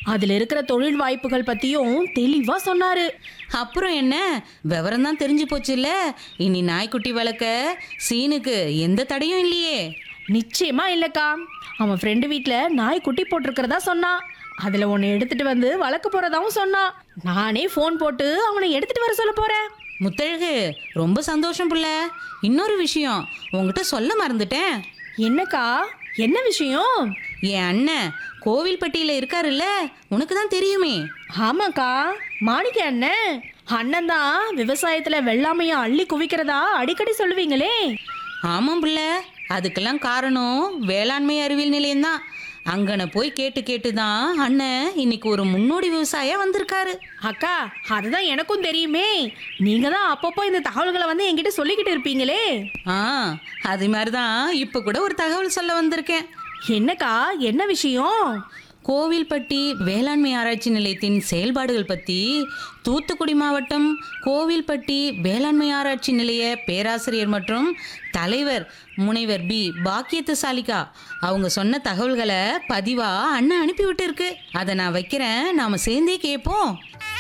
அதுல இருக்கிற தொழில் வாய்ப்புகள் பத்தியும் தெளிவா சொன்னாரு அப்புறம் என்ன விவரம் தான் தெரிஞ்சு போச்சுல்ல இனி நாய்க்குட்டி வளர்க்க சீனுக்கு எந்த தடையும் இல்லையே நிச்சயமா இல்லக்கா அவன் ஃப்ரெண்டு வீட்ல நாய் குட்டி போட்டிருக்கிறதா சொன்னான் அதுல ஒன்னு எடுத்துட்டு வந்து வளர்க்க போறதாவும் சொன்னான் நானே ஃபோன் போட்டு அவனை எடுத்துட்டு வர சொல்ல போறேன் முத்தழகு ரொம்ப சந்தோஷம் புள்ள இன்னொரு விஷயம் உங்ககிட்ட சொல்ல மறந்துட்டேன் என்னக்கா என்ன விஷயம் என் அண்ணன் கோவில்பட்டியில இருக்காருல்ல உனக்கு தான் தெரியுமே ஆமாக்கா மாணிக்க அண்ணன் அண்ணன் தான் விவசாயத்துல வெள்ளாமைய அள்ளி குவிக்கிறதா அடிக்கடி சொல்லுவீங்களே ஆமாம் புள்ள அதுக்கெல்லாம் காரணம் வேளாண்மை அறிவியல் நிலையம்தான் அங்கன போய் கேட்டு கேட்டு தான் அண்ணன் இன்னைக்கு ஒரு முன்னோடி விவசாயியா வந்திருக்காரு அக்கா அதுதான் எனக்கும் தெரியுமே நீங்க தான் அப்பப்போ இந்த தகவல்களை வந்து என்கிட்ட சொல்லிக்கிட்டு இருப்பீங்களே ஆ அது மாதிரி தான் இப்போ கூட ஒரு தகவல் சொல்ல வந்திருக்கேன் என்னக்கா என்ன விஷயம் கோவில்பட்டி வேளாண்மை ஆராய்ச்சி நிலையத்தின் செயல்பாடுகள் பற்றி தூத்துக்குடி மாவட்டம் கோவில்பட்டி வேளாண்மை ஆராய்ச்சி நிலைய பேராசிரியர் மற்றும் தலைவர் முனைவர் பி பாக்கியத்து சாலிகா அவங்க சொன்ன தகவல்களை பதிவா அண்ணன் அனுப்பி விட்டுருக்கு அதை நான் வைக்கிறேன் நாம சேர்ந்தே கேட்போம்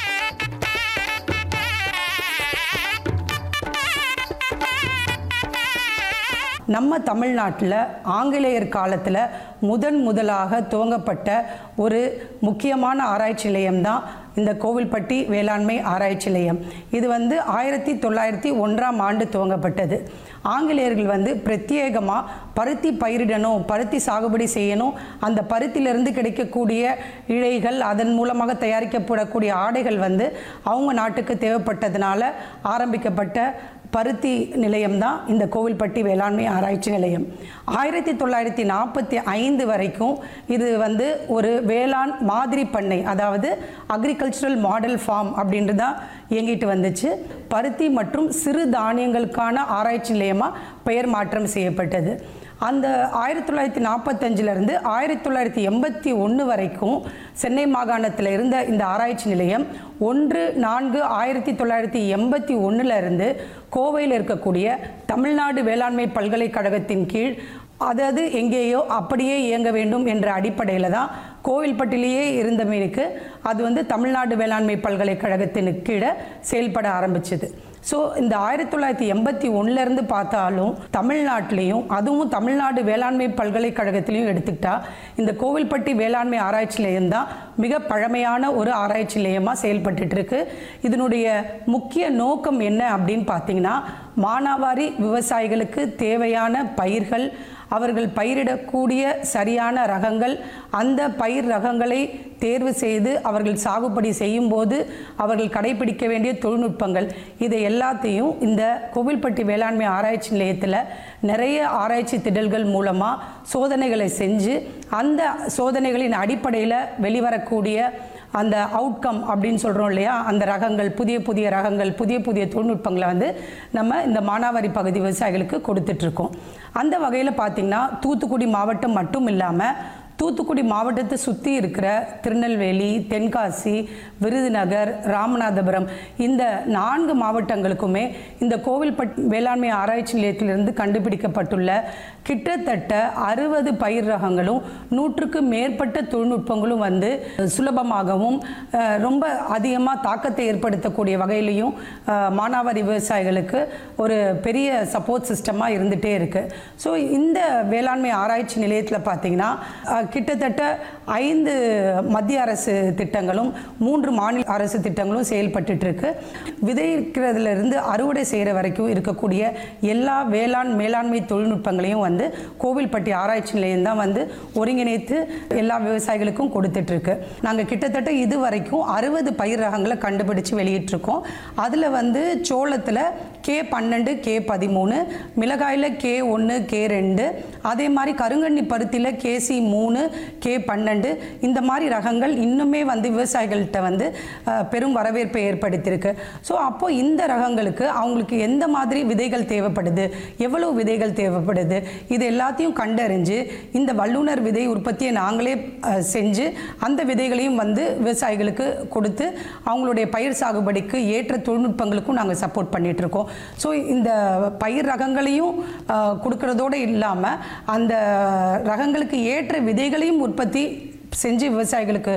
நம்ம தமிழ்நாட்டில் ஆங்கிலேயர் காலத்தில் முதன் முதலாக துவங்கப்பட்ட ஒரு முக்கியமான ஆராய்ச்சி நிலையம்தான் இந்த கோவில்பட்டி வேளாண்மை ஆராய்ச்சி நிலையம் இது வந்து ஆயிரத்தி தொள்ளாயிரத்தி ஒன்றாம் ஆண்டு துவங்கப்பட்டது ஆங்கிலேயர்கள் வந்து பிரத்யேகமாக பருத்தி பயிரிடணும் பருத்தி சாகுபடி செய்யணும் அந்த பருத்தியிலிருந்து கிடைக்கக்கூடிய இழைகள் அதன் மூலமாக தயாரிக்கப்படக்கூடிய ஆடைகள் வந்து அவங்க நாட்டுக்கு தேவைப்பட்டதுனால ஆரம்பிக்கப்பட்ட பருத்தி நிலையம்தான் இந்த கோவில்பட்டி வேளாண்மை ஆராய்ச்சி நிலையம் ஆயிரத்தி தொள்ளாயிரத்தி நாற்பத்தி ஐந்து வரைக்கும் இது வந்து ஒரு வேளாண் மாதிரி பண்ணை அதாவது அக்ரிகல்ச்சரல் மாடல் ஃபார்ம் அப்படின்ட்டு தான் இயங்கிட்டு வந்துச்சு பருத்தி மற்றும் சிறு தானியங்களுக்கான ஆராய்ச்சி நிலையமாக பெயர் மாற்றம் செய்யப்பட்டது அந்த ஆயிரத்தி தொள்ளாயிரத்தி நாற்பத்தஞ்சிலிருந்து ஆயிரத்தி தொள்ளாயிரத்தி எண்பத்தி ஒன்று வரைக்கும் சென்னை மாகாணத்தில் இருந்த இந்த ஆராய்ச்சி நிலையம் ஒன்று நான்கு ஆயிரத்தி தொள்ளாயிரத்தி எண்பத்தி ஒன்றுலேருந்து கோவையில் இருக்கக்கூடிய தமிழ்நாடு வேளாண்மை பல்கலைக்கழகத்தின் கீழ் அதாவது எங்கேயோ அப்படியே இயங்க வேண்டும் என்ற அடிப்படையில் தான் கோவில்பட்டிலேயே இருந்த மீனுக்கு அது வந்து தமிழ்நாடு வேளாண்மை பல்கலைக்கழகத்தின் கீழே செயல்பட ஆரம்பிச்சது ஸோ இந்த ஆயிரத்தி தொள்ளாயிரத்தி எண்பத்தி ஒன்றுலேருந்து பார்த்தாலும் தமிழ்நாட்டிலையும் அதுவும் தமிழ்நாடு வேளாண்மை பல்கலைக்கழகத்திலையும் எடுத்துக்கிட்டா இந்த கோவில்பட்டி வேளாண்மை ஆராய்ச்சி நிலையம் தான் மிக பழமையான ஒரு ஆராய்ச்சி நிலையமாக செயல்பட்டுட்டு இருக்கு இதனுடைய முக்கிய நோக்கம் என்ன அப்படின்னு பார்த்தீங்கன்னா மானாவாரி விவசாயிகளுக்கு தேவையான பயிர்கள் அவர்கள் பயிரிடக்கூடிய சரியான ரகங்கள் அந்த பயிர் ரகங்களை தேர்வு செய்து அவர்கள் சாகுபடி செய்யும்போது அவர்கள் கடைபிடிக்க வேண்டிய தொழில்நுட்பங்கள் இதை எல்லாத்தையும் இந்த கோவில்பட்டி வேளாண்மை ஆராய்ச்சி நிலையத்தில் நிறைய ஆராய்ச்சி திடல்கள் மூலமாக சோதனைகளை செஞ்சு அந்த சோதனைகளின் அடிப்படையில் வெளிவரக்கூடிய அந்த அவுட்கம் அப்படின்னு சொல்கிறோம் இல்லையா அந்த ரகங்கள் புதிய புதிய ரகங்கள் புதிய புதிய தொழில்நுட்பங்களை வந்து நம்ம இந்த மானாவாரி பகுதி விவசாயிகளுக்கு கொடுத்துட்ருக்கோம் அந்த வகையில் பார்த்திங்கன்னா தூத்துக்குடி மாவட்டம் மட்டும் இல்லாமல் தூத்துக்குடி மாவட்டத்தை சுற்றி இருக்கிற திருநெல்வேலி தென்காசி விருதுநகர் ராமநாதபுரம் இந்த நான்கு மாவட்டங்களுக்குமே இந்த கோவில்பட் வேளாண்மை ஆராய்ச்சி நிலையத்திலிருந்து கண்டுபிடிக்கப்பட்டுள்ள கிட்டத்தட்ட அறுபது பயிர் ரகங்களும் நூற்றுக்கு மேற்பட்ட தொழில்நுட்பங்களும் வந்து சுலபமாகவும் அஹ், ரொம்ப அதிகமாக தாக்கத்தை ஏற்படுத்தக்கூடிய வகையிலையும் அஹ், மானாவாரி விவசாயிகளுக்கு ஒரு பெரிய சப்போர்ட் சிஸ்டமாக இருந்துகிட்டே இருக்குது ஸோ இந்த வேளாண்மை ஆராய்ச்சி நிலையத்தில் பார்த்தீங்கன்னா அஹ், கிட்டத்தட்ட ஐந்து மத்திய அரசு திட்டங்களும் மூன்று மாநில அரசு திட்டங்களும் செயல்பட்டுட்டு இருக்கு விதைக்கிறதுல இருந்து அறுவடை செய்கிற வரைக்கும் இருக்கக்கூடிய எல்லா வேளாண் மேலாண்மை தொழில்நுட்பங்களையும் வந்து கோவில்பட்டி ஆராய்ச்சி நிலையம் தான் வந்து ஒருங்கிணைத்து எல்லா விவசாயிகளுக்கும் கொடுத்துட்டு இருக்கு நாங்கள் கிட்டத்தட்ட இது வரைக்கும் அறுபது பயிர் ரகங்களை கண்டுபிடிச்சு வெளியிட்டிருக்கோம் அதில் வந்து சோளத்தில் கே பன்னெண்டு கே பதிமூணு மிளகாயில் கே ஒன்று கே ரெண்டு அதே மாதிரி கருங்கண்ணி பருத்தியில் கேசி மூணு கே பன்னெண்டு இந்த மாதிரி ரகங்கள் இன்னுமே வந்து விவசாயிகள்கிட்ட வந்து அஹ், பெரும் வரவேற்பை ஏற்படுத்தியிருக்கு ஸோ அப்போ இந்த ரகங்களுக்கு அவங்களுக்கு எந்த மாதிரி விதைகள் தேவைப்படுது எவ்வளவு விதைகள் தேவைப்படுது இது எல்லாத்தையும் கண்டறிஞ்சு இந்த வல்லுனர் விதை உற்பத்தியை நாங்களே அஹ், செஞ்சு அந்த விதைகளையும் வந்து விவசாயிகளுக்கு கொடுத்து அவங்களுடைய பயிர் சாகுபடிக்கு ஏற்ற தொழில்நுட்பங்களுக்கும் நாங்கள் சப்போர்ட் பண்ணிட்டு இருக்கோம் ஸோ இந்த பயிர் ரகங்களையும் அஹ், கொடுக்கறதோடு இல்லாமல் அந்த ரகங்களுக்கு ஏற்ற விதைகளையும் உற்பத்தி செஞ்சு விவசாயிகளுக்கு